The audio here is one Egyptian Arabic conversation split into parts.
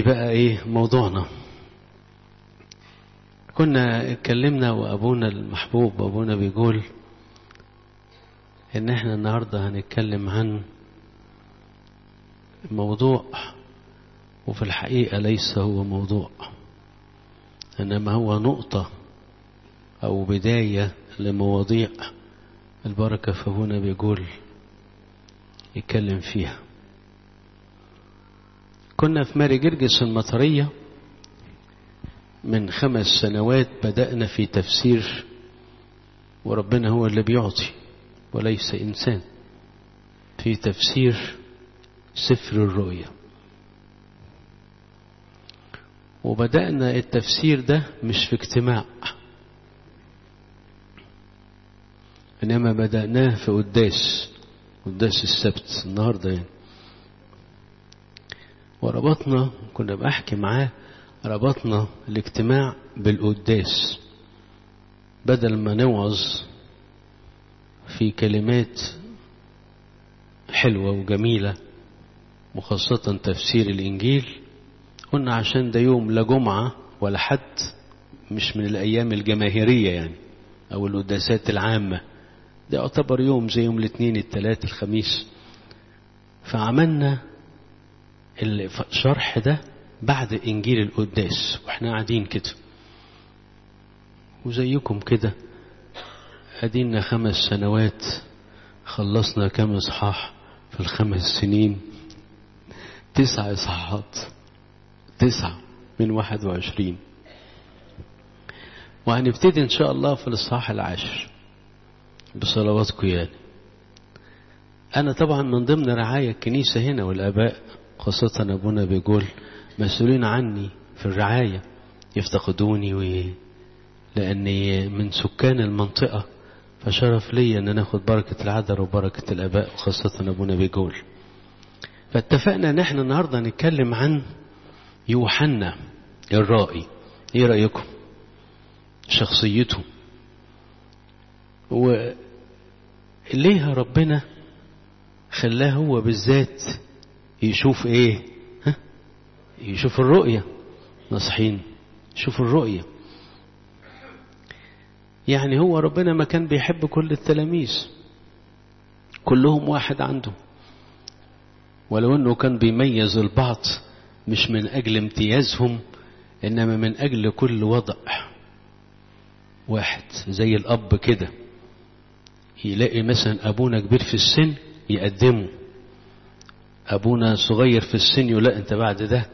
بقى ايه موضوعنا كنا اتكلمنا وابونا المحبوب ابونا بيقول ان احنا النهاردة هنتكلم عن موضوع وفي الحقيقة ليس هو موضوع انما هو نقطة او بداية لمواضيع البركة فهنا بيقول يتكلم فيها كنا في ماري جرجس المطرية من خمس سنوات بدأنا في تفسير وربنا هو اللي بيعطي وليس إنسان في تفسير سفر الرؤيا وبدأنا التفسير ده مش في اجتماع إنما بدأناه في قداس قداس السبت النهاردة يعني وربطنا كنا بحكي معاه ربطنا الاجتماع بالقداس بدل ما نوعظ في كلمات حلوة وجميلة وخاصة تفسير الإنجيل قلنا عشان ده يوم لا جمعة ولا حد مش من الأيام الجماهيرية يعني أو القداسات العامة ده يعتبر يوم زي يوم الاثنين الثلاث الخميس فعملنا الشرح ده بعد إنجيل القداس وإحنا قاعدين كده وزيكم كده أدينا خمس سنوات خلصنا كم إصحاح في الخمس سنين تسع إصحاحات تسعة من واحد وعشرين وهنبتدي إن شاء الله في الإصحاح العاشر بصلواتكم يعني أنا طبعا من ضمن رعاية الكنيسة هنا والآباء خاصة أبونا بيقول مسؤولين عني في الرعاية يفتقدوني و... لأني من سكان المنطقة فشرف لي أن ناخد بركة العذر وبركة الآباء وخاصة أبونا بيقول فاتفقنا أن احنا النهاردة نتكلم عن يوحنا الرائي ايه رأيكم شخصيته وليه ربنا خلاه هو بالذات يشوف ايه ها؟ يشوف الرؤية نصحين يشوف الرؤية يعني هو ربنا ما كان بيحب كل التلاميذ كلهم واحد عنده ولو انه كان بيميز البعض مش من اجل امتيازهم انما من اجل كل وضع واحد زي الاب كده يلاقي مثلا ابونا كبير في السن يقدمه ابونا صغير في السن لا انت بعد ده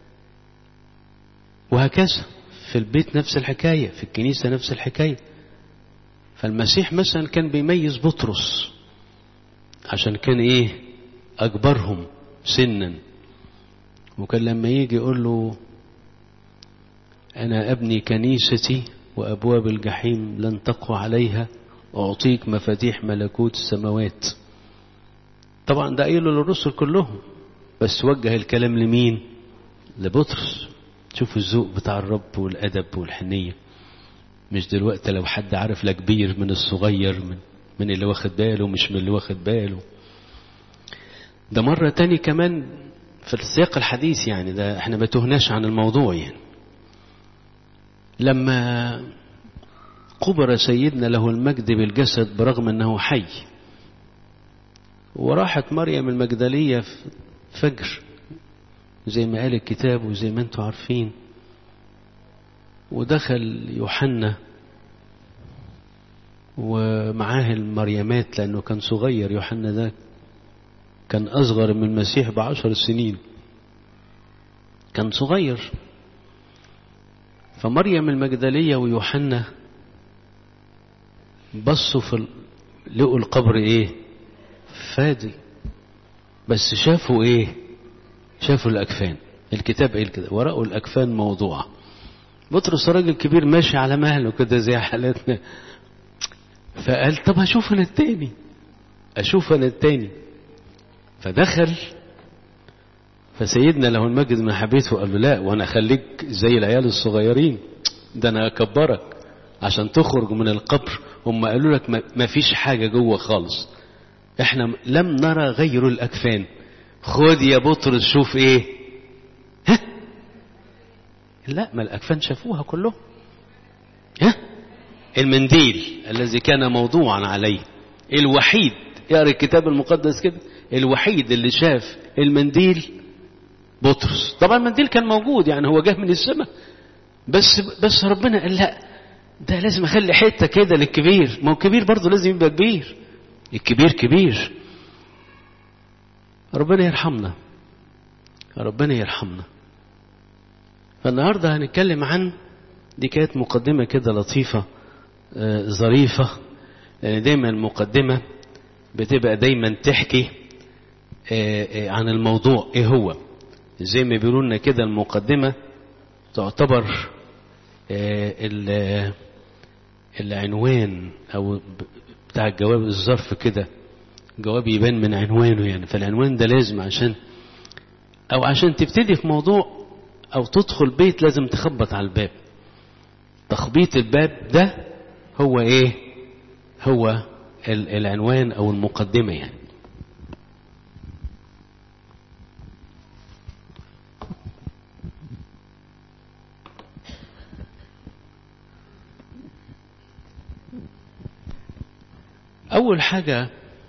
وهكذا في البيت نفس الحكاية في الكنيسة نفس الحكاية فالمسيح مثلا كان بيميز بطرس عشان كان ايه اكبرهم سنا وكان لما يجي يقول له انا ابني كنيستي وابواب الجحيم لن تقوى عليها اعطيك مفاتيح ملكوت السماوات طبعا ده قايله للرسل كلهم بس وجه الكلام لمين لبطرس شوفوا الذوق بتاع الرب والادب والحنيه مش دلوقتي لو حد عارف لا كبير من الصغير من من اللي واخد باله مش من اللي واخد باله ده مرة تاني كمان في السياق الحديث يعني ده احنا ما تهناش عن الموضوع يعني لما قبر سيدنا له المجد بالجسد برغم انه حي وراحت مريم المجدلية في فجر زي ما قال الكتاب وزي ما انتم عارفين ودخل يوحنا ومعاه المريمات لأنه كان صغير يوحنا ده كان أصغر من المسيح بعشر سنين كان صغير فمريم المجدلية ويوحنا بصوا في لقوا القبر ايه فادي بس شافوا ايه شافوا الاكفان الكتاب قال كده ورقوا الاكفان موضوعه بطرس راجل كبير ماشي على مهله كده زي حالاتنا فقال طب اشوف انا التاني اشوف انا التاني فدخل فسيدنا له المجد من حبيته قال له لا وانا اخليك زي العيال الصغيرين ده انا اكبرك عشان تخرج من القبر هم قالوا لك ما فيش حاجة جوه خالص احنا لم نرى غير الاكفان خد يا بطرس شوف ايه ها لا ما الأكفان شافوها كلهم ها المنديل الذي كان موضوعا عليه الوحيد يقرا الكتاب المقدس كده الوحيد اللي شاف المنديل بطرس طبعا المنديل كان موجود يعني هو جه من السماء بس بس ربنا قال لا ده لازم اخلي حته كده للكبير ما هو الكبير برضه لازم يبقى كبير الكبير كبير ربنا يرحمنا ربنا يرحمنا فالنهارده هنتكلم عن دي كانت مقدمة كده لطيفة آه ظريفة لأن دايما المقدمة بتبقى دايما تحكي آه آه عن الموضوع ايه هو زي ما بيقولوا لنا كده المقدمة تعتبر العنوان او بتاع الجواب الظرف كده جواب يبان من عنوانه يعني فالعنوان ده لازم عشان او عشان تبتدي في موضوع او تدخل بيت لازم تخبط على الباب تخبيط الباب ده هو ايه هو العنوان او المقدمة يعني اول حاجة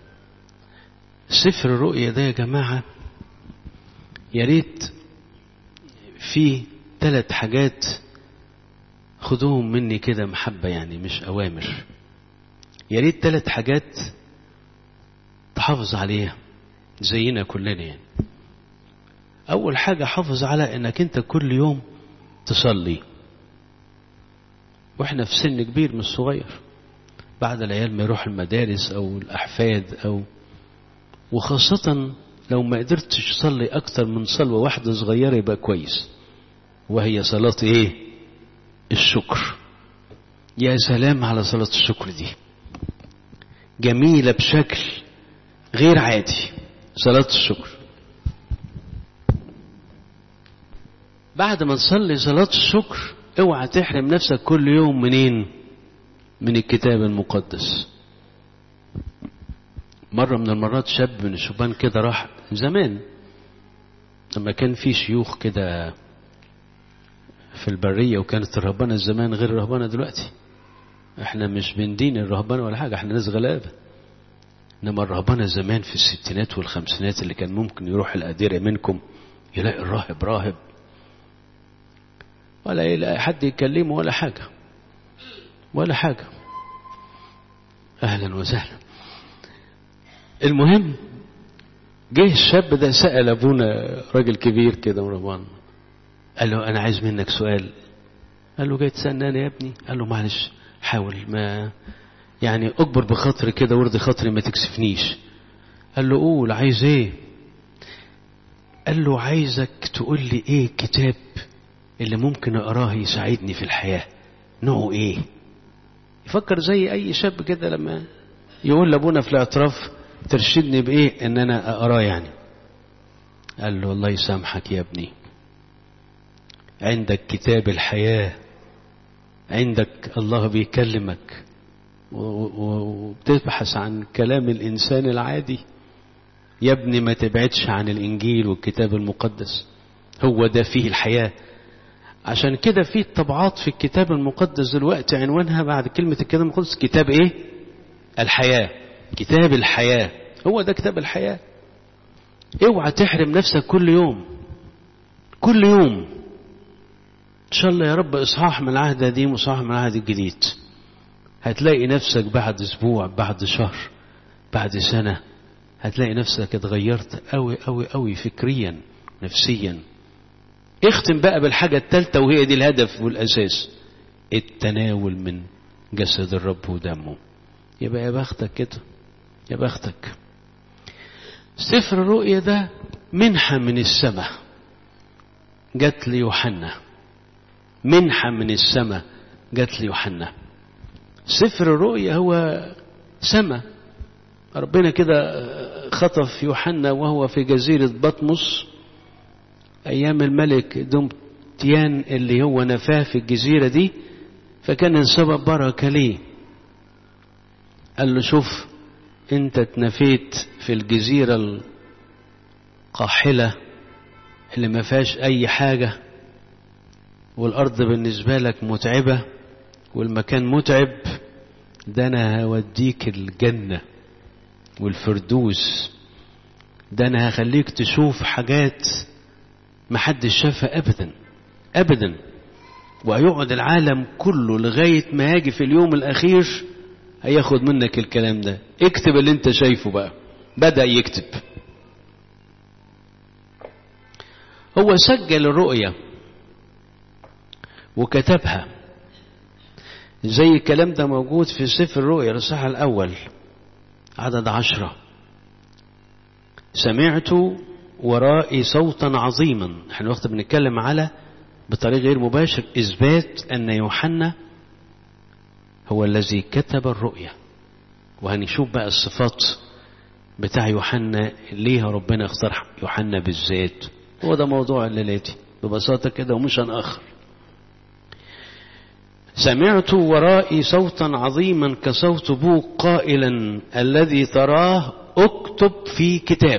سفر الرؤيا ده يا جماعة يا ريت في ثلاث حاجات خدوهم مني كده محبة يعني مش أوامر يا ريت ثلاث حاجات تحافظ عليها زينا كلنا يعني أول حاجة حافظ على إنك أنت كل يوم تصلي وإحنا في سن كبير مش صغير بعد العيال ما يروح المدارس أو الأحفاد أو وخاصة لو ما قدرتش تصلي أكتر من صلوة واحدة صغيرة يبقى كويس وهي صلاة إيه؟ الشكر يا سلام على صلاة الشكر دي جميلة بشكل غير عادي صلاة الشكر بعد ما تصلي صلاة الشكر اوعى تحرم نفسك كل يوم منين من الكتاب المقدس مرة من المرات شاب من الشبان كده راح زمان لما كان في شيوخ كده في البرية وكانت الرهبانة زمان غير الرهبانة دلوقتي احنا مش بندين الرهبانة ولا حاجة احنا ناس غلابة انما الرهبانة زمان في الستينات والخمسينات اللي كان ممكن يروح الأديرة منكم يلاقي الراهب راهب ولا يلاقي حد يكلمه ولا حاجة ولا حاجة أهلا وسهلا المهم جه الشاب ده سأل أبونا راجل كبير كده مرهبان قال له أنا عايز منك سؤال قال له جاي تسألني أنا يا ابني قال له معلش حاول ما يعني أكبر بخاطري كده وارضي خاطري ما تكسفنيش قال له قول عايز ايه قال له عايزك تقول لي ايه الكتاب اللي ممكن اقراه يساعدني في الحياة نوعه ايه يفكر زي اي شاب كده لما يقول لابونا في الاعتراف ترشدني بايه ان انا اقراه يعني قال له الله يسامحك يا ابني عندك كتاب الحياة عندك الله بيكلمك وبتبحث عن كلام الإنسان العادي يا ابني ما تبعدش عن الإنجيل والكتاب المقدس هو ده فيه الحياة عشان كده في طبعات في الكتاب المقدس دلوقتي عنوانها بعد كلمة الكتاب المقدس كتاب ايه الحياة كتاب الحياة هو ده كتاب الحياة اوعى تحرم نفسك كل يوم كل يوم ان شاء الله يا رب اصحاح من العهد القديم واصحاح من العهد الجديد هتلاقي نفسك بعد اسبوع بعد شهر بعد سنة هتلاقي نفسك اتغيرت قوي قوي قوي فكريا نفسيا اختم بقى بالحاجة الثالثة وهي دي الهدف والأساس التناول من جسد الرب ودمه يبقى يا بختك كده يا بختك سفر الرؤيا ده منحة من السماء جت ليوحنا منحة من السماء جت ليوحنا سفر الرؤيا هو سماء ربنا كده خطف يوحنا وهو في جزيرة بطمس أيام الملك دومتيان اللي هو نفاه في الجزيرة دي فكان السبب بركة ليه قال له شوف انت اتنفيت في الجزيرة القاحلة اللي ما فيهاش أي حاجة والأرض بالنسبة لك متعبة والمكان متعب ده أنا هوديك الجنة والفردوس ده أنا هخليك تشوف حاجات محدش شافها أبدا أبدا وهيقعد العالم كله لغاية ما يجي في اليوم الأخير هياخد منك الكلام ده اكتب اللي انت شايفه بقى بدأ يكتب هو سجل الرؤية وكتبها زي الكلام ده موجود في سفر الرؤيا الإصحاح الأول عدد عشرة سمعت ورائي صوتا عظيما احنا وقت بنتكلم على بطريق غير مباشر إثبات أن يوحنا هو الذي كتب الرؤيا وهنشوف بقى الصفات بتاع يوحنا ليه ربنا اختار يوحنا بالذات هو ده موضوع الليلاتي ببساطة كده ومش هنأخر سمعت ورائي صوتا عظيما كصوت بوق قائلا الذي تراه اكتب في كتاب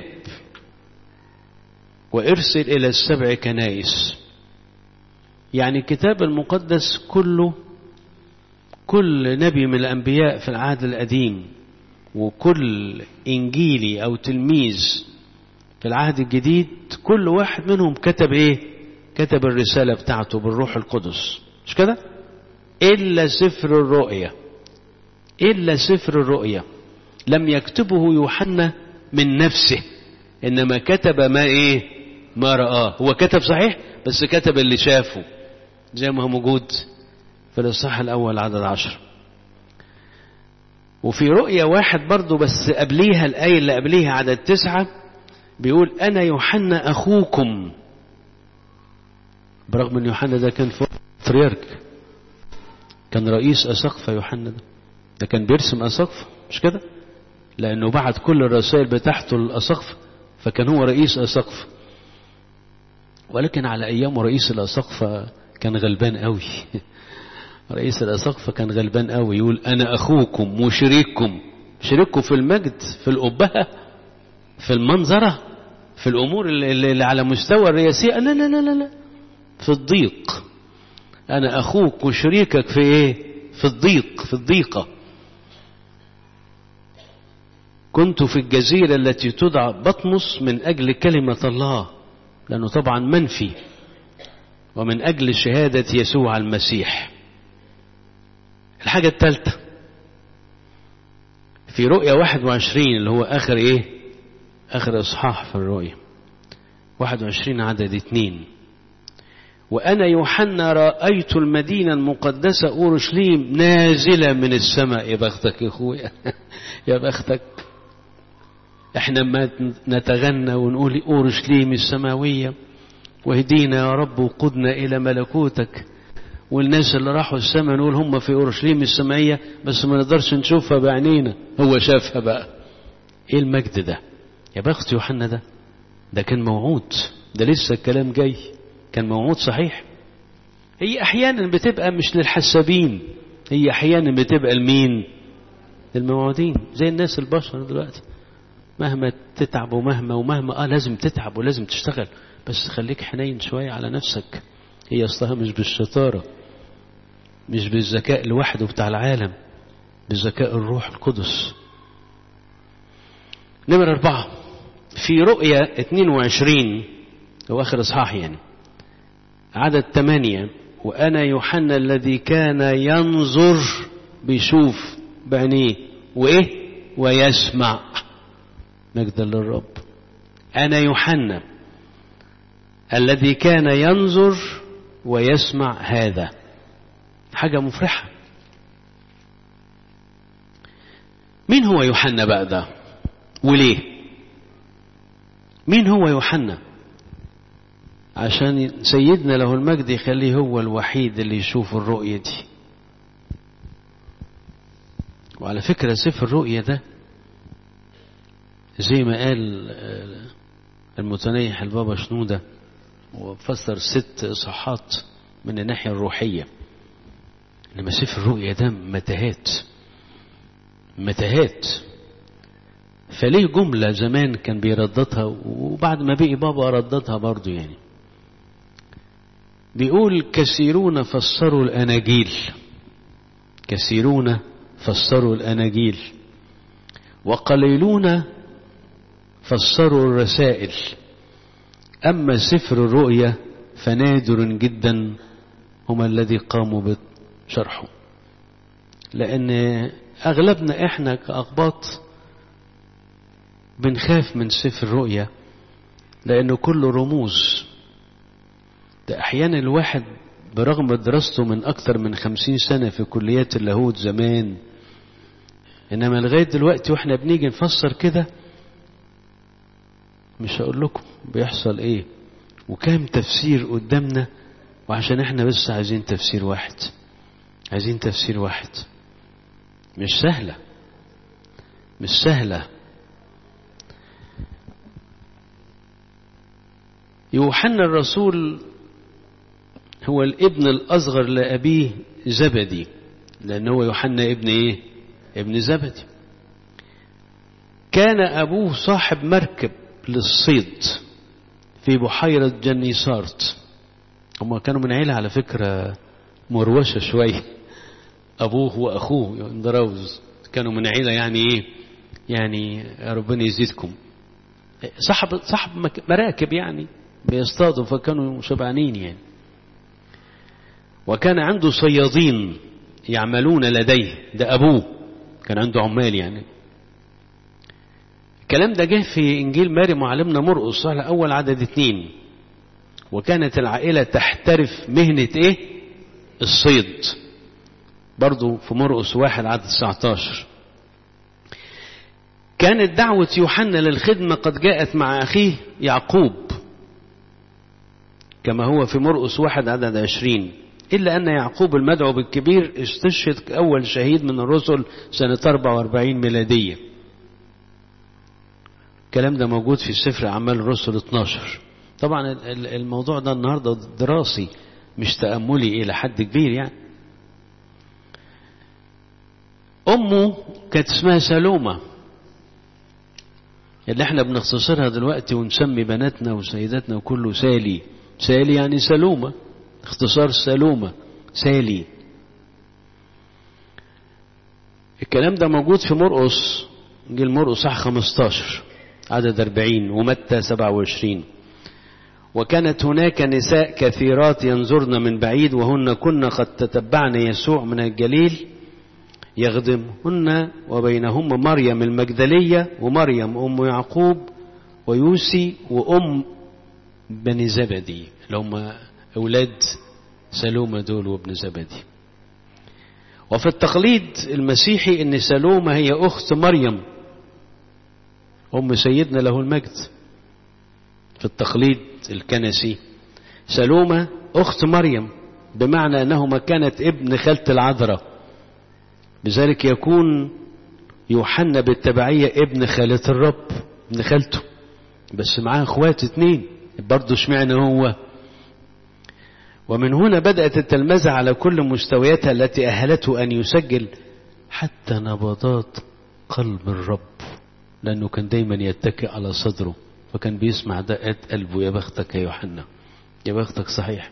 وارسل الى السبع كنائس يعني الكتاب المقدس كله كل نبي من الانبياء في العهد القديم وكل انجيلي او تلميذ في العهد الجديد كل واحد منهم كتب ايه كتب الرسالة بتاعته بالروح القدس مش كده إلا سفر الرؤيا إلا سفر الرؤيا لم يكتبه يوحنا من نفسه إنما كتب ما إيه ما رآه هو كتب صحيح بس كتب اللي شافه زي ما هو موجود في الإصحاح الأول عدد عشر وفي رؤيا واحد برضه بس قبليها الآية اللي قبليها عدد تسعة بيقول أنا يوحنا أخوكم برغم أن يوحنا ده كان فريرك كان رئيس أسقفة يوحنا ده ده كان بيرسم أسقفة مش كده لأنه بعت كل الرسائل بتاعته للأسقفة فكان هو رئيس أسقفة ولكن على أيامه رئيس الأسقفة كان غلبان قوي رئيس الأسقفة كان غلبان قوي يقول أنا أخوكم وشريككم شريككم في المجد في الأبهة في المنظرة في الأمور اللي, اللي على مستوى الرئاسية لا لا لا لا لا في الضيق أنا أخوك وشريكك في إيه في الضيق في الضيقة كنت في الجزيرة التي تدعى بطمس من أجل كلمة الله لأنه طبعا منفي ومن أجل شهادة يسوع المسيح الحاجة الثالثة في رؤية 21 اللي هو آخر إيه آخر إصحاح في الرؤية 21 عدد اثنين وأنا يوحنا رأيت المدينة المقدسة أورشليم نازلة من السماء يا بختك يا أخويا يا بختك احنا ما نتغنى ونقول أورشليم السماوية واهدينا يا رب وقدنا إلى ملكوتك والناس اللي راحوا السماء نقول هم في أورشليم السمائية بس ما نقدرش نشوفها بعينينا هو شافها بقى ايه المجد ده يا بخت يوحنا ده ده كان موعود ده لسه الكلام جاي كان موعود صحيح هي احيانا بتبقى مش للحسابين هي احيانا بتبقى لمين الموعودين زي الناس البشر دلوقتي مهما تتعب ومهما ومهما اه لازم تتعب ولازم تشتغل بس خليك حنين شوية على نفسك هي اصلها مش بالشطارة مش بالذكاء لوحده بتاع العالم بذكاء الروح القدس نمرة أربعة في رؤية 22 هو آخر إصحاح يعني عدد ثمانية وأنا يوحنا الذي كان ينظر بيشوف بعينيه وإيه ويسمع مجدا للرب أنا يوحنا الذي كان ينظر ويسمع هذا حاجة مفرحة مين هو يوحنا بقى ده وليه مين هو يوحنا عشان سيدنا له المجد يخليه هو الوحيد اللي يشوف الرؤية دي وعلى فكرة سفر الرؤية ده زي ما قال المتنيح البابا شنودة وفسر ست إصحاحات من الناحية الروحية إنما سفر الرؤية ده متاهات متاهات فليه جملة زمان كان بيرددها وبعد ما بقي بابا رددها برضو يعني بيقول كثيرون فسروا الأناجيل كثيرون فسروا الأناجيل وقليلون فسروا الرسائل أما سفر الرؤيا فنادر جدا هم الذي قاموا بشرحه لأن أغلبنا إحنا كأقباط بنخاف من سفر الرؤيا لأنه كله رموز ده أحيانا الواحد برغم دراسته من أكثر من خمسين سنة في كليات اللاهوت زمان إنما لغاية دلوقتي وإحنا بنيجي نفسر كده مش هقول لكم بيحصل إيه وكام تفسير قدامنا وعشان إحنا بس عايزين تفسير واحد عايزين تفسير واحد مش سهلة مش سهلة يوحنا الرسول هو الابن الأصغر لأبيه زبدي لأن هو يوحنا ابن إيه؟ ابن زبدي كان أبوه صاحب مركب للصيد في بحيرة جنيسارت هما كانوا من عيلة على فكرة مروشة شوية أبوه وأخوه اندراوز كانوا من عيلة يعني إيه يعني ربنا يزيدكم صاحب صاحب مراكب يعني بيصطادوا فكانوا شبعانين يعني وكان عنده صيادين يعملون لديه ده أبوه كان عنده عمال يعني الكلام ده جه في إنجيل ماري معلمنا مرقس صح أول عدد اتنين وكانت العائلة تحترف مهنة إيه الصيد برضو في مرقس واحد عدد 19 كانت دعوة يوحنا للخدمة قد جاءت مع أخيه يعقوب كما هو في مرقس واحد عدد عشرين إلا أن يعقوب المدعو بالكبير استشهد أول شهيد من الرسل سنة 44 ميلادية الكلام ده موجود في سفر أعمال الرسل 12 طبعا الموضوع ده النهاردة دراسي مش تأملي إلى حد كبير يعني أمه كانت اسمها سلومة اللي احنا بنختصرها دلوقتي ونسمي بناتنا وسيداتنا وكله سالي سالي يعني سلومة اختصار سلومة سالي الكلام ده موجود في مرقس انجيل مرقس صح 15 عدد 40 ومتى 27 وكانت هناك نساء كثيرات ينظرن من بعيد وهن كن قد تتبعن يسوع من الجليل يخدمهن وبينهم مريم المجدلية ومريم أم يعقوب ويوسي وأم بني زبدي اللي هم أولاد سلومة دول وابن زبدي وفي التقليد المسيحي أن سلومة هي أخت مريم أم سيدنا له المجد في التقليد الكنسي سلومة أخت مريم بمعنى أنهما كانت ابن خالة العذراء لذلك يكون يوحنا بالتبعية ابن خالة الرب ابن خالته بس معاه اخوات اتنين برضه اشمعنى هو ومن هنا بدأت التلمذة على كل مستوياتها التي أهلته أن يسجل حتى نبضات قلب الرب لأنه كان دايما يتكئ على صدره فكان بيسمع دقات قلبه يا بختك يا يوحنا يا بختك صحيح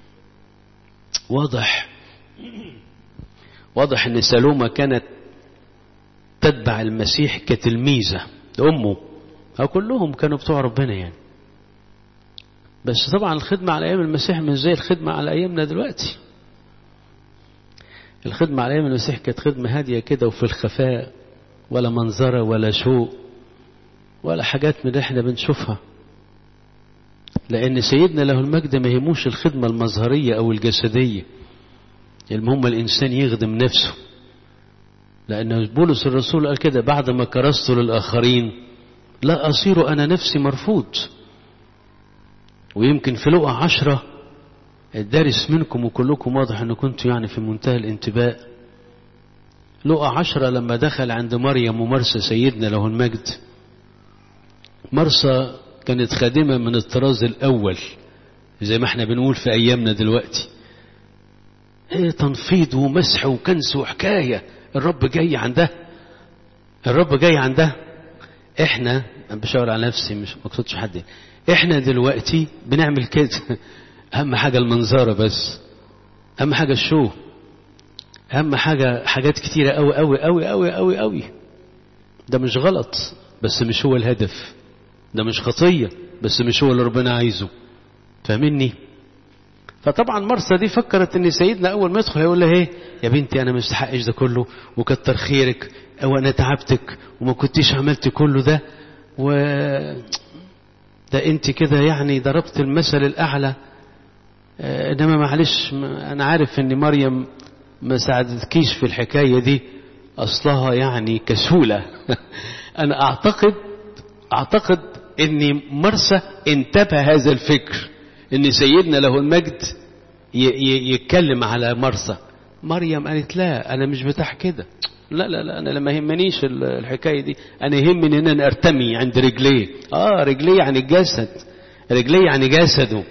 واضح واضح ان سلومة كانت تتبع المسيح كتلميذة أمه أو كلهم كانوا بتوع ربنا يعني بس طبعا الخدمة على أيام المسيح مش زي الخدمة على أيامنا دلوقتي الخدمة على أيام المسيح كانت خدمة هادية كده وفي الخفاء ولا منظرة ولا شوق ولا حاجات من اللي احنا بنشوفها لأن سيدنا له المجد ما يهموش الخدمة المظهرية أو الجسدية المهم الإنسان يخدم نفسه لأن بولس الرسول قال كده بعد ما كرست للآخرين لا أصير أنا نفسي مرفوض ويمكن في لقى عشرة الدارس منكم وكلكم واضح أنه كنتوا يعني في منتهى الانتباء لقى عشرة لما دخل عند مريم ومرسى سيدنا له المجد مرسى كانت خادمة من الطراز الأول زي ما احنا بنقول في أيامنا دلوقتي ايه تنفيض ومسح وكنس وحكاية الرب جاي عندها الرب جاي عندها احنا بشاور على نفسي مش مقصودش حد احنا دلوقتي بنعمل كده اهم حاجة المنظرة بس اهم حاجة الشو اهم حاجة حاجات كتيرة قوي قوي قوي قوي قوي قوي ده مش غلط بس مش هو الهدف ده مش خطية بس مش هو اللي ربنا عايزه فاهمني فطبعا مرسى دي فكرت ان سيدنا اول ما يدخل هيقول لها ايه يا بنتي انا ما استحقش ده كله وكتر خيرك او انا تعبتك وما كنتيش عملت كله ده و ده انت كده يعني ضربت المثل الاعلى آه انما معلش انا عارف ان مريم ما ساعدتكيش في الحكايه دي اصلها يعني كسوله انا اعتقد اعتقد ان مرسى انتبه هذا الفكر ان سيدنا له المجد يتكلم على مرسى مريم قالت لا انا مش بتاع كده لا لا لا انا لما يهمنيش الحكايه دي انا يهمني ان انا ارتمي عند رجليه اه رجليه يعني الجسد رجليه يعني جسده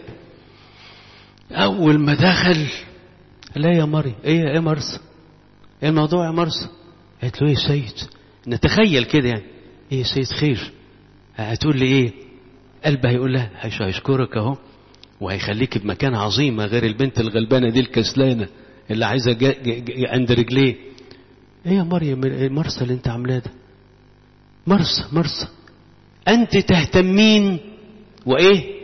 اول ما دخل لا يا مريم ايه يا مرسى ايه الموضوع يا مرسى قالت له ايه يا سيد نتخيل كده يعني ايه يا سيد خير هتقول لي ايه قلبها هيقول لها هيشكرك اهو وهيخليك بمكان عظيمة غير البنت الغلبانة دي الكسلانة اللي عايزة جا جا جا عند رجليه ايه يا مريم مرسى اللي انت عاملاه ده مرسى مرسى انت تهتمين وايه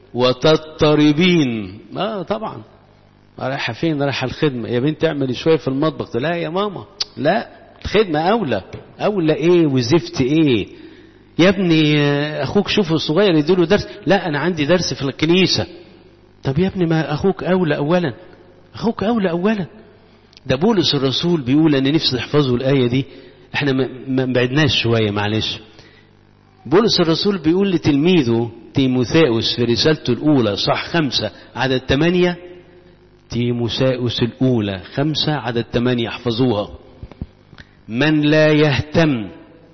وتضطربين اه طبعا رايحة فين رايحة الخدمة يا بنت اعملي شوية في المطبخ لا يا ماما لا الخدمة أولى أولى إيه وزفت إيه يا ابني أخوك شوفه الصغير يديله درس لا أنا عندي درس في الكنيسة طب يا ابني ما أخوك أولى أولا أخوك أولى أولا ده بولس الرسول بيقول أنا نفسي تحفظوا الآية دي احنا ما بعدناش شوية معلش بولس الرسول بيقول لتلميذه تيموثاوس في رسالته الأولى صح خمسة عدد ثمانية تيموثاوس الأولى خمسة عدد ثمانية احفظوها من لا يهتم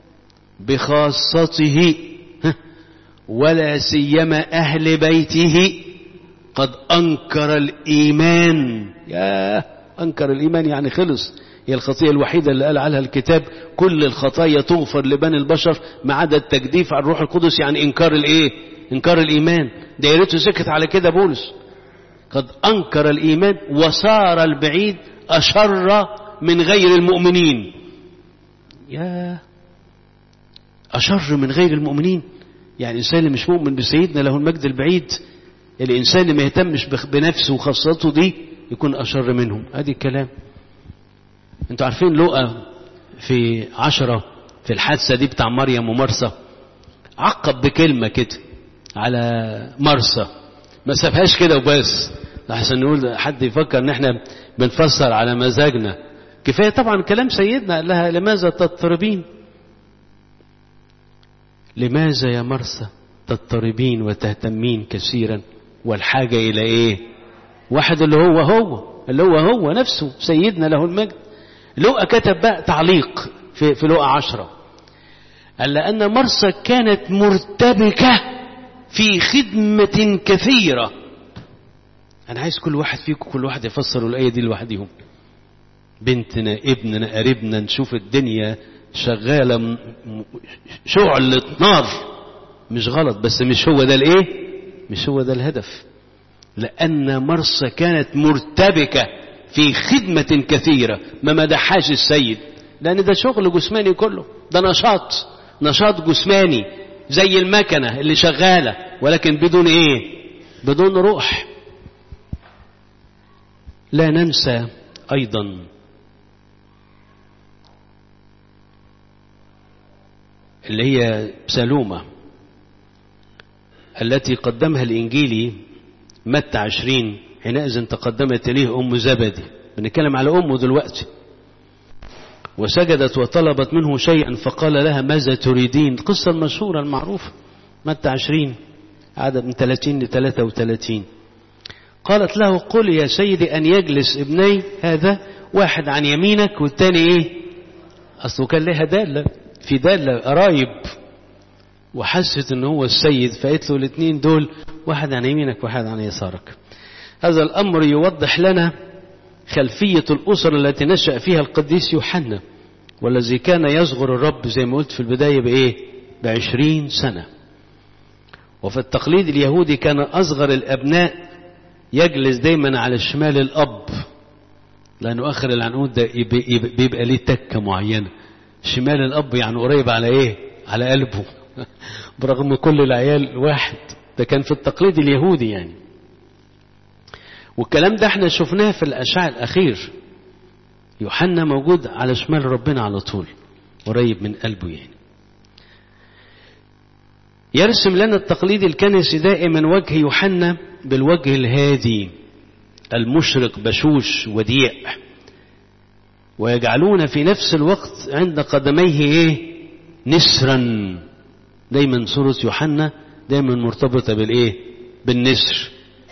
بخاصته ولا سيما أهل بيته قد أنكر الإيمان يا أنكر الإيمان يعني خلص هي الخطية الوحيدة اللي قال عليها الكتاب كل الخطايا تغفر لبني البشر ما عدا التجديف على الروح القدس يعني إنكار الإيه إنكار الإيمان ده يا ريته سكت على كده بولس قد أنكر الإيمان وصار البعيد أشر من غير المؤمنين يا أشر من غير المؤمنين يعني الإنسان اللي مش مؤمن بسيدنا له المجد البعيد الإنسان اللي ما يهتمش بنفسه وخاصته دي يكون أشر منهم هذه الكلام انتوا عارفين لقى في عشرة في الحادثة دي بتاع مريم ومرسى عقب بكلمة كده على مرسى ما سابهاش كده وبس لحسن نقول حد يفكر ان احنا بنفسر على مزاجنا كفاية طبعا كلام سيدنا قال لها لماذا تضطربين لماذا يا مرسى تضطربين وتهتمين كثيرا والحاجة إلى إيه واحد اللي هو هو اللي هو هو نفسه سيدنا له المجد لقى كتب بقى تعليق في, في لقى عشرة قال لأن مرسى كانت مرتبكة في خدمة كثيرة أنا عايز كل واحد فيكم كل واحد يفسر الآية دي لوحدهم بنتنا ابننا قريبنا نشوف الدنيا شغالة شعلة نار مش غلط بس مش هو ده الايه مش هو ده الهدف لأن مرسى كانت مرتبكة في خدمة كثيرة ما مدحاش السيد لأن ده شغل جسماني كله ده نشاط نشاط جسماني زي المكنة اللي شغالة ولكن بدون ايه بدون روح لا ننسى أيضا اللي هي سلومة التي قدمها الإنجيلي متى عشرين حينئذ تقدمت إليه أم زبدي بنتكلم على أمه دلوقتي وسجدت وطلبت منه شيئا فقال لها ماذا تريدين القصة المشهورة المعروفة متى عشرين عدد من 30 ل 33 قالت له قل يا سيدي أن يجلس ابني هذا واحد عن يمينك والتاني إيه أصله كان لها دالة في دالة قرايب وحست ان هو السيد فقالت له الاثنين دول واحد عن يمينك واحد عن يسارك هذا الامر يوضح لنا خلفية الأسرة التي نشأ فيها القديس يوحنا والذي كان يصغر الرب زي ما قلت في البداية بإيه بعشرين سنة وفي التقليد اليهودي كان أصغر الأبناء يجلس دايما على شمال الأب لأنه آخر العنقود ده بيبقى ليه تكة معينة شمال الأب يعني قريب على إيه على قلبه برغم كل العيال واحد ده كان في التقليد اليهودي يعني والكلام ده احنا شفناه في الأشعة الأخير يوحنا موجود على شمال ربنا على طول قريب من قلبه يعني يرسم لنا التقليد الكنسي دائما وجه يوحنا بالوجه الهادي المشرق بشوش وديع ويجعلون في نفس الوقت عند قدميه ايه نسرا دايما صورة يوحنا دايما مرتبطة بالايه بالنسر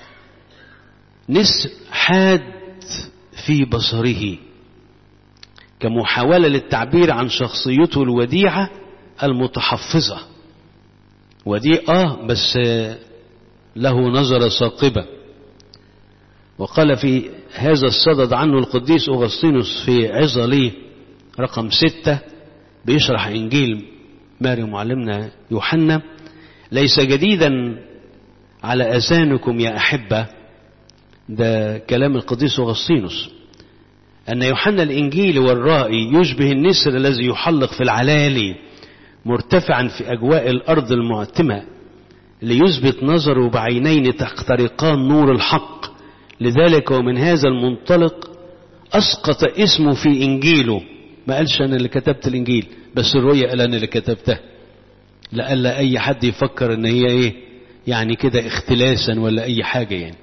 نسر حاد في بصره كمحاولة للتعبير عن شخصيته الوديعة المتحفظة وديع اه بس له نظرة ثاقبة وقال في هذا الصدد عنه القديس أغسطينوس في عظة رقم ستة بيشرح إنجيل ماري معلمنا يوحنا ليس جديدا على أذانكم يا أحبة ده كلام القديس أغسطينوس أن يوحنا الإنجيل والرائي يشبه النسر الذي يحلق في العلالي مرتفعا في أجواء الأرض المعتمة ليثبت نظره بعينين تخترقان نور الحق لذلك ومن هذا المنطلق أسقط اسمه في إنجيله ما قالش أنا اللي كتبت الإنجيل بس الرؤية قال أنا اللي كتبتها لألا أي حد يفكر أن هي إيه يعني كده اختلاسا ولا أي حاجة يعني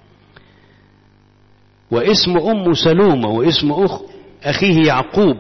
واسم أم سلومة واسم أخ أخيه يعقوب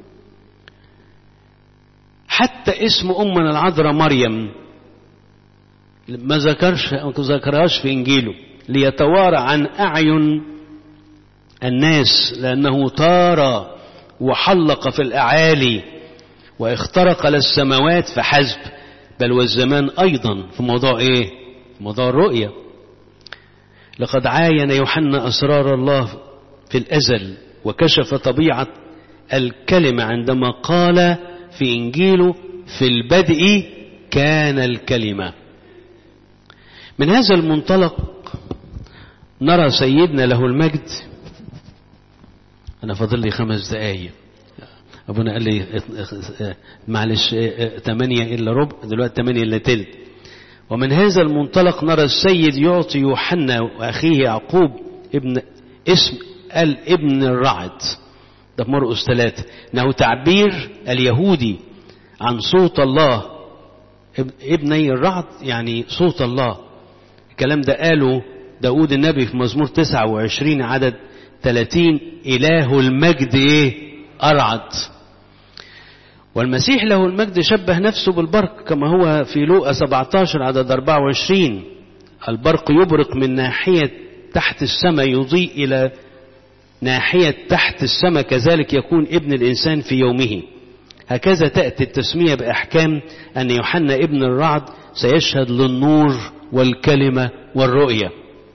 حتى اسم أمنا العذراء مريم ما ذكرش ما ذكرهاش في إنجيله ليتوارى عن أعين الناس لأنه طار وحلق في الأعالي واخترق للسماوات فحسب بل والزمان أيضا في موضوع إيه في موضوع الرؤية لقد عاين يوحنا أسرار الله في الأزل وكشف طبيعة الكلمة عندما قال في إنجيله في البدء كان الكلمة من هذا المنطلق نرى سيدنا له المجد أنا فاضل لي خمس دقايق أبونا قال لي معلش ثمانية إلا ربع دلوقتي ثمانية إلا تلت ومن هذا المنطلق نرى السيد يعطي يوحنا وأخيه يعقوب ابن اسم الابن الرعد ده في مرقس ثلاثة إنه تعبير اليهودي عن صوت الله ابني الرعد يعني صوت الله الكلام ده قاله داود النبي في مزمور 29 عدد 30 إله المجد إيه أرعد والمسيح له المجد شبه نفسه بالبرق كما هو في لوقا 17 عدد 24 البرق يبرق من ناحية تحت السماء يضيء إلى ناحية تحت السماء كذلك يكون ابن الإنسان في يومه هكذا تأتي التسمية بأحكام أن يوحنا ابن الرعد سيشهد للنور والكلمة والرؤية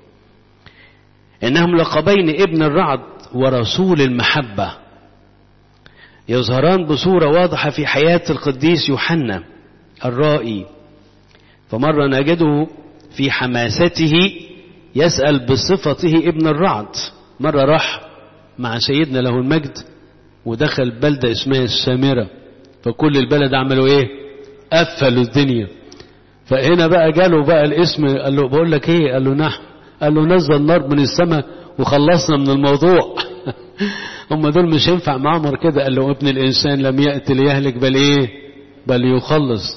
إنهم لقبين ابن الرعد ورسول المحبة يظهران بصورة واضحة في حياة القديس يوحنا الرائي فمرة نجده في حماسته يسأل بصفته ابن الرعد مرة راح مع سيدنا له المجد ودخل بلدة اسمها السامرة فكل البلد عملوا ايه قفلوا الدنيا فهنا بقى جاله بقى الاسم قال له بقول لك ايه قال له نعم قال له نزل نار من السماء وخلصنا من الموضوع هم دول مش ينفع معمر كده قال له ابن الانسان لم يأتي ليهلك بل ايه بل يخلص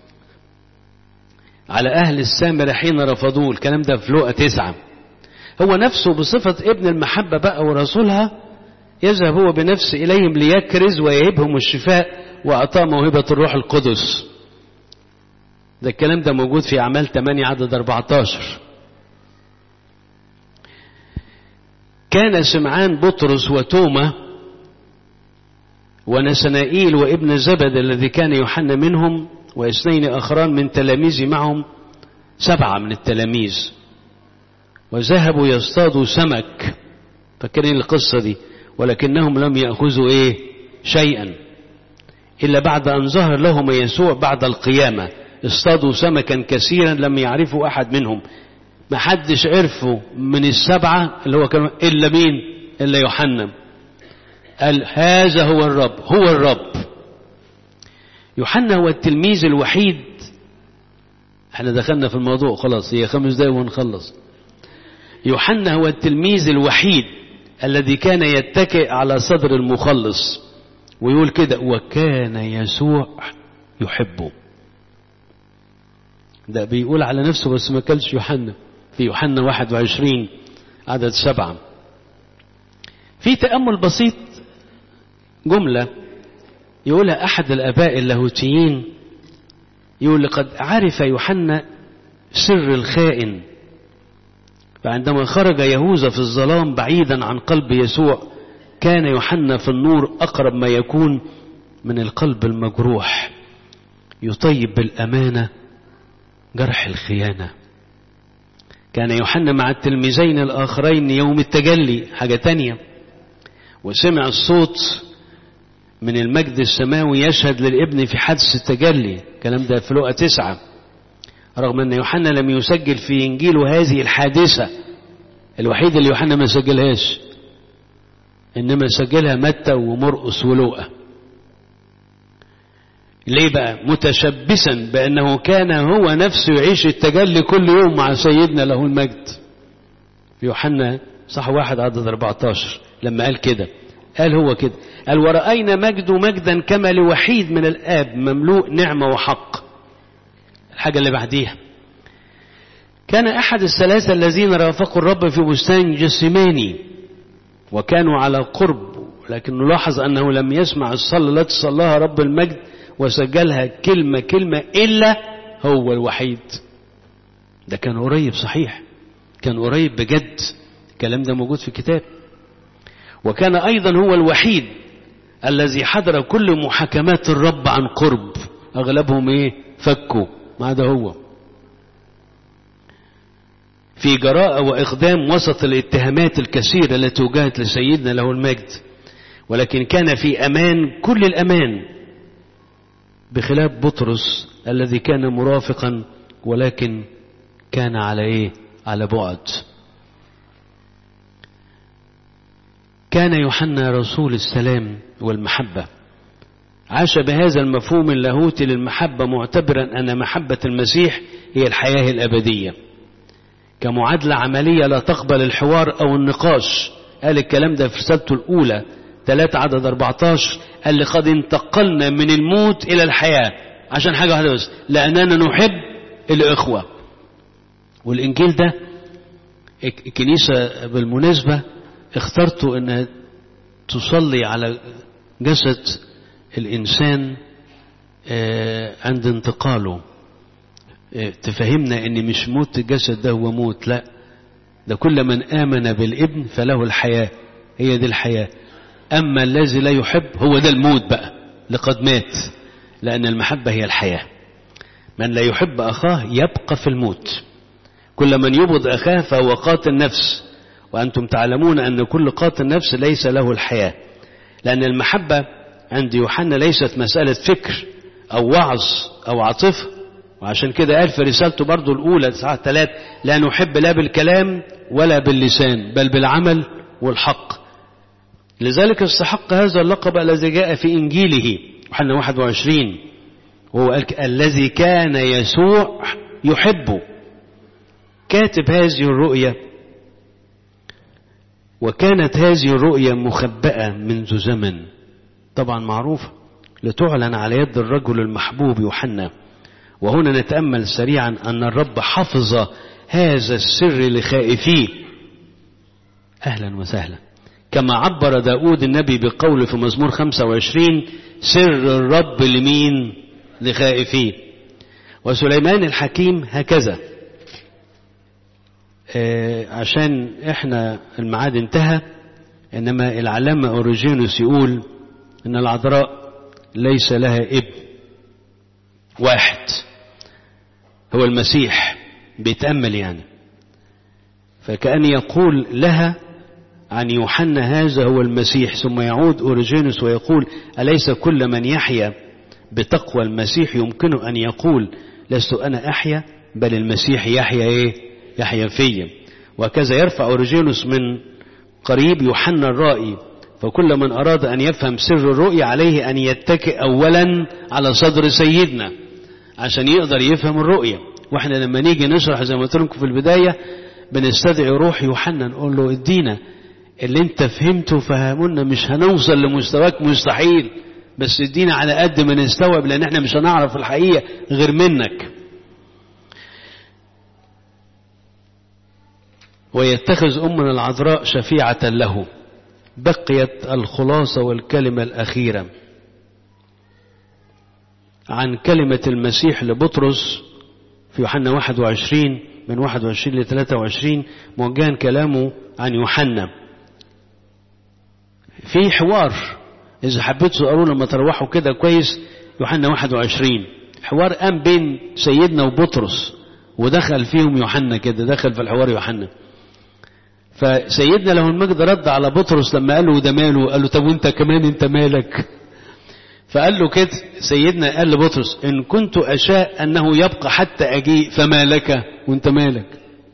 على اهل السامرة حين رفضوه الكلام ده في لوقا تسعة هو نفسه بصفة ابن المحبة بقى ورسولها يذهب هو بنفسه إليهم ليكرز ويهبهم الشفاء وأعطاه موهبة الروح القدس ده الكلام ده موجود في أعمال 8 عدد 14 كان سمعان بطرس وتوما ونسنائيل وابن زبد الذي كان يوحنا منهم واثنين آخران من تلاميذ معهم سبعة من التلاميذ وذهبوا يصطادوا سمك فاكرين القصة دي ولكنهم لم يأخذوا ايه شيئا إلا بعد أن ظهر لهم يسوع بعد القيامة اصطادوا سمكا كثيرا لم يعرفوا أحد منهم ما حدش عرفه من السبعة اللي هو كان إلا مين إلا يوحنا قال هذا هو الرب هو الرب يوحنا هو التلميذ الوحيد احنا دخلنا في الموضوع خلاص هي خمس دقايق ونخلص يوحنا هو التلميذ الوحيد الذي كان يتكئ على صدر المخلص ويقول كده وكان يسوع يحبه ده بيقول على نفسه بس ما كانش يوحنا في يوحنا 21 عدد سبعة في تأمل بسيط جملة يقولها أحد الآباء اللاهوتيين يقول لقد عرف يوحنا سر الخائن فعندما خرج يهوذا في الظلام بعيدا عن قلب يسوع كان يوحنا في النور أقرب ما يكون من القلب المجروح يطيب بالأمانة جرح الخيانة كان يوحنا مع التلميذين الآخرين يوم التجلي حاجة تانية وسمع الصوت من المجد السماوي يشهد للابن في حدث التجلي الكلام ده في لقى تسعة رغم أن يوحنا لم يسجل في إنجيله هذه الحادثة الوحيد اللي يوحنا ما سجلهاش إنما سجلها متى ومرقس ولوقا ليه بقى متشبثا بأنه كان هو نفسه يعيش التجلي كل يوم مع سيدنا له المجد في يوحنا صح واحد عدد 14 لما قال كده قال هو كده قال ورأينا مجد مجدا كما لوحيد من الآب مملوء نعمة وحق الحاجة اللي بعديها كان أحد الثلاثة الذين رافقوا الرب في بستان جسماني وكانوا على قرب لكن نلاحظ أنه لم يسمع الصلاة التي صلاها رب المجد وسجلها كلمة كلمة إلا هو الوحيد ده كان قريب صحيح كان قريب بجد الكلام ده موجود في الكتاب وكان أيضا هو الوحيد الذي حضر كل محاكمات الرب عن قرب أغلبهم إيه فكوا ما عدا هو في جراءة وإقدام وسط الاتهامات الكثيرة التي وجهت لسيدنا له المجد ولكن كان في أمان كل الأمان بخلاف بطرس الذي كان مرافقا ولكن كان على ايه على بعد كان يوحنا رسول السلام والمحبة عاش بهذا المفهوم اللاهوتي للمحبة معتبرا أن محبة المسيح هي الحياة الأبدية كمعادلة عملية لا تقبل الحوار أو النقاش قال الكلام ده في رسالته الأولى 3 عدد 14 قال لقد انتقلنا من الموت إلى الحياة عشان حاجة واحدة بس لأننا نحب الإخوة والإنجيل ده الكنيسة بالمناسبة اخترتوا أن تصلي على جسد الإنسان عند انتقاله تفهمنا أن مش موت الجسد ده هو موت لا ده كل من آمن بالابن فله الحياة هي دي الحياة أما الذي لا يحب هو ده الموت بقى لقد مات لأن المحبة هي الحياة من لا يحب أخاه يبقى في الموت كل من يبغض أخاه فهو قاتل نفس وأنتم تعلمون أن كل قاتل نفس ليس له الحياة لأن المحبة عند يوحنا ليست مسألة فكر أو وعظ أو عاطفة وعشان كده قال في رسالته برضو الأولى تسعة ثلاث لا نحب لا بالكلام ولا باللسان بل بالعمل والحق لذلك استحق هذا اللقب الذي جاء في إنجيله يوحنا 21 وهو قال الذي كان يسوع يحبه كاتب هذه الرؤية وكانت هذه الرؤية مخبأة منذ زمن طبعا معروفة لتعلن على يد الرجل المحبوب يوحنا وهنا نتأمل سريعا أن الرب حفظ هذا السر لخائفيه أهلا وسهلا كما عبر داود النبي بقول في مزمور 25 سر الرب لمين لخائفيه وسليمان الحكيم هكذا آه عشان احنا الميعاد انتهى انما العلامة اوريجينوس يقول ان العذراء ليس لها ابن واحد هو المسيح بيتأمل يعني فكأن يقول لها عن يوحنا هذا هو المسيح ثم يعود أوريجينوس ويقول أليس كل من يحيا بتقوى المسيح يمكنه أن يقول لست أنا أحيا بل المسيح يحيا إيه يحيا فيا وكذا يرفع أوريجينوس من قريب يوحنا الرائي فكل من أراد أن يفهم سر الرؤيا عليه أن يتكئ أولا على صدر سيدنا عشان يقدر يفهم الرؤيا واحنا لما نيجي نشرح زي ما قلت لكم في البداية بنستدعي روح يوحنا نقول له ادينا اللي انت فهمته فهمونا مش هنوصل لمستواك مستحيل بس ادينا على قد ما نستوعب لان احنا مش هنعرف الحقيقة غير منك ويتخذ أمنا العذراء شفيعة له بقيت الخلاصة والكلمة الأخيرة عن كلمة المسيح لبطرس في يوحنا 21 من 21 ل 23 موجها كلامه عن يوحنا في حوار إذا حبيت تقروا لما تروحوا كده كويس يوحنا 21 حوار قام بين سيدنا وبطرس ودخل فيهم يوحنا كده دخل في الحوار يوحنا فسيدنا له المجد رد على بطرس لما قال له ده ماله قال له طب وانت كمان انت مالك فقال له كده سيدنا قال لبطرس ان كنت اشاء انه يبقى حتى اجيء فما لك وانت مالك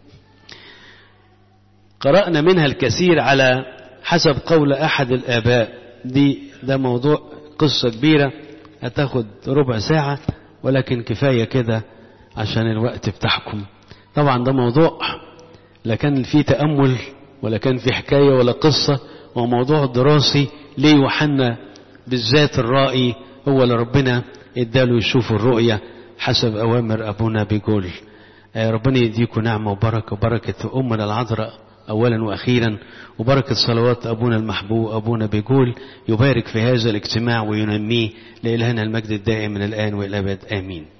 قرأنا منها الكثير على حسب قول احد الاباء دي ده موضوع قصة كبيرة هتاخد ربع ساعة ولكن كفاية كده عشان الوقت بتاعكم طبعا ده موضوع لا كان فيه تأمل ولا كان فيه حكاية ولا قصة وموضوع دراسي ليه يوحنا بالذات الرائي هو اللي ربنا اداله يشوف الرؤية حسب أوامر أبونا بيقول ربنا يديكم نعمة وبركة وبركة أمنا العذراء أولا وأخيرا وبركة صلوات أبونا المحبوب أبونا بيقول يبارك في هذا الاجتماع وينميه لإلهنا المجد الدائم من الآن والأبد آمين